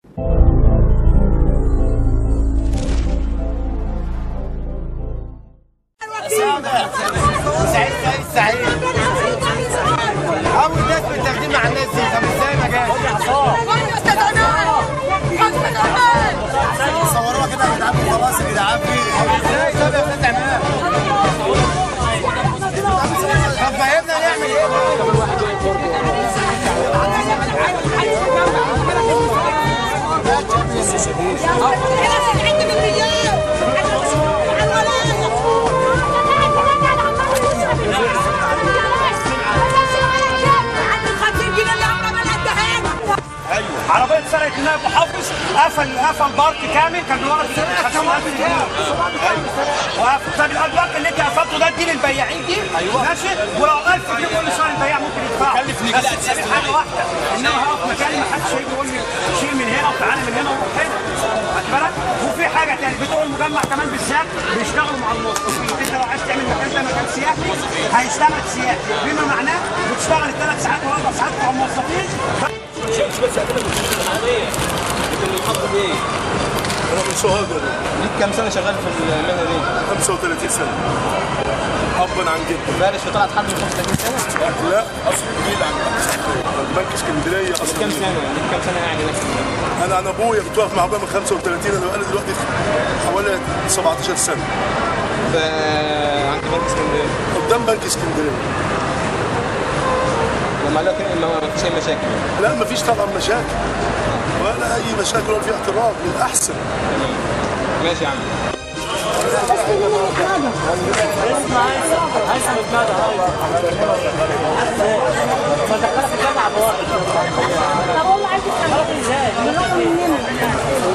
سعيد سعيد سعيد اول ناس بتخدم مع الناس دي طب ازاي ما جاش صوروها كده يا جدعان خلاص يا جدعان في ازاي طب يا استاذ عماد طب فهمنا نعمل ايه عربية سرقت النائب محافظ قفل قفل بارك كامل كان بيورد 50000 جنيه وقفل طب البارك اللي انت قفلته ده اديه للبياعين دي ماشي ولو 1000 جنيه كل شهر البياع ممكن يدفعه بس تسألي حاجة واحدة انما هقف مكاني ما حدش هيجي يقول لي شيل من هنا وتعالى من هنا وروح هنا خد بالك وفي حاجة تاني بتوع المجمع كمان بالذات بيشتغلوا مع الموظفين انت لو عايز تعمل مكان ده مكان سياحي هيشتغل سياحي بما معناه بتشتغل الثلاث ساعات واربع ساعات بتوع الموظفين انا من سوهاج ليك كام سنه شغال في المهنه دي 35 سنه ابا عن جد فارش وطلعت حد من 35 سنه لا اصل جديد عن بنك اسكندريه اصلا كام سنه ليك كام سنه قاعد هناك في المهنة؟ انا انا ابويا كنت واقف مع ابويا من 35 انا بقالي دلوقتي حوالي 17 سنه ف- عند بنك اسكندريه قدام بنك اسكندريه لما قال لك إيه ما ما فيش اي مشاكل لا مفيش طبعا مشاكل ولا اي مشاكل ولا في اعتراض بالاحسن ماشي يا عم طب والله عايز ازاي؟